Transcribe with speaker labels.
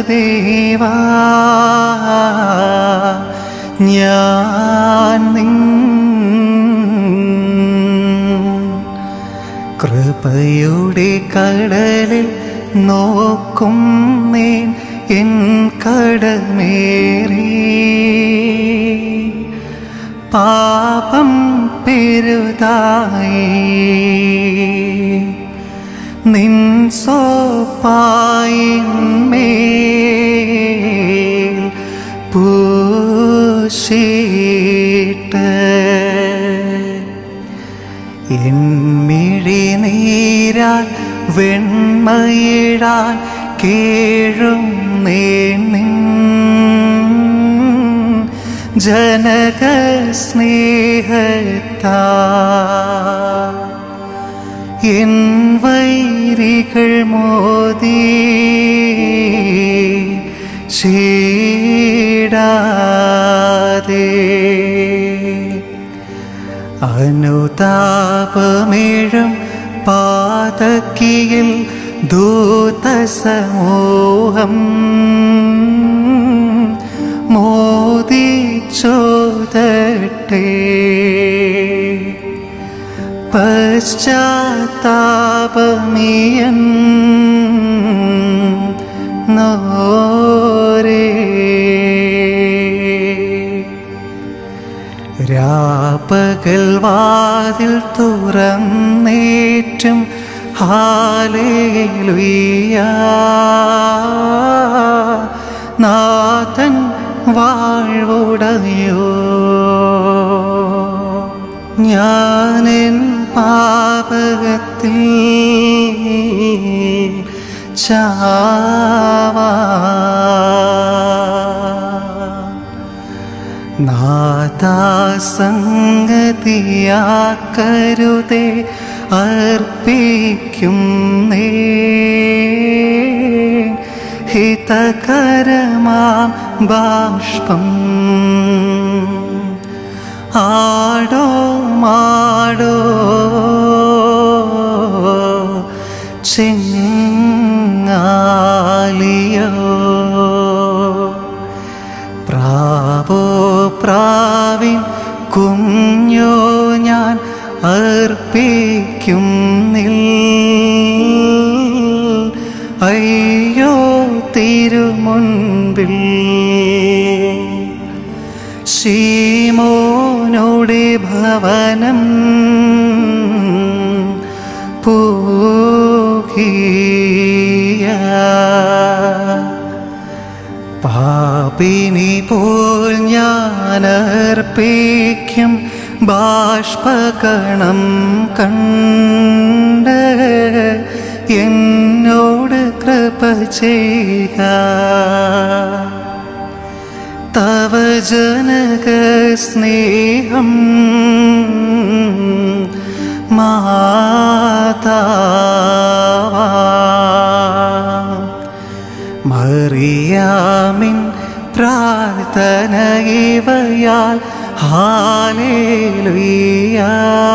Speaker 1: ദേവാ ഞാൻ നിൻ കൃപയുടെ കടലിൽ നോക്കും നേൻ എൻ കടമേറി പാപം പെരുതായി നിൻ സോപ്പായിന്മേൽ പൂശിട്ട് എന്മിഴി നീരാൽ വെണ്മയിടാൻ കേഴും നേണിൻ ജനക സ്നേഹത്താ എൻ വൈരികൾ മോദി ചീടാതെ അനുതാപമേഴും പാതക്കിയിൽ ദൂതസമൂഹം മോദിച്ചോതട്ടെ പശ്ചാത്താപമിയൻ നോരേ രാപ്പകൽ വാതിൽ തുറന്നേറ്റും ഹാലേലുയ്യ നാഥൻ വാഴ്വുടയോ ഞാനെൻ പാപകത്തിൽ ചാവാ നാദാസംഗതിയാക്കരുതേ അർപ്പിക്കും നേ ഹിതകരമാം ബാഷ്പം ആടോ മാടോ ചെങ്ങാലിയോ പ്രാവോ പ്രാവിൻ കുഞ്ഞോ ഞാൻ അർപ്പിക്കും നിൽ അയ്യോ തിരുമുൻപിൽ ശീമോനോടെ ഭവനം പൂകിയ പാപിനി പോൽ ഞാനർപ്പിക്കും ബാഷ്പകണം കണ്ട് എന്നോട് കൃപ ചെയ്യുക തവ ജനക സ്നേഹം മാതാവാ മറിയാമിൻ പ്രാർത്ഥന ഇവയാൽ ഹാലേലുയ്യ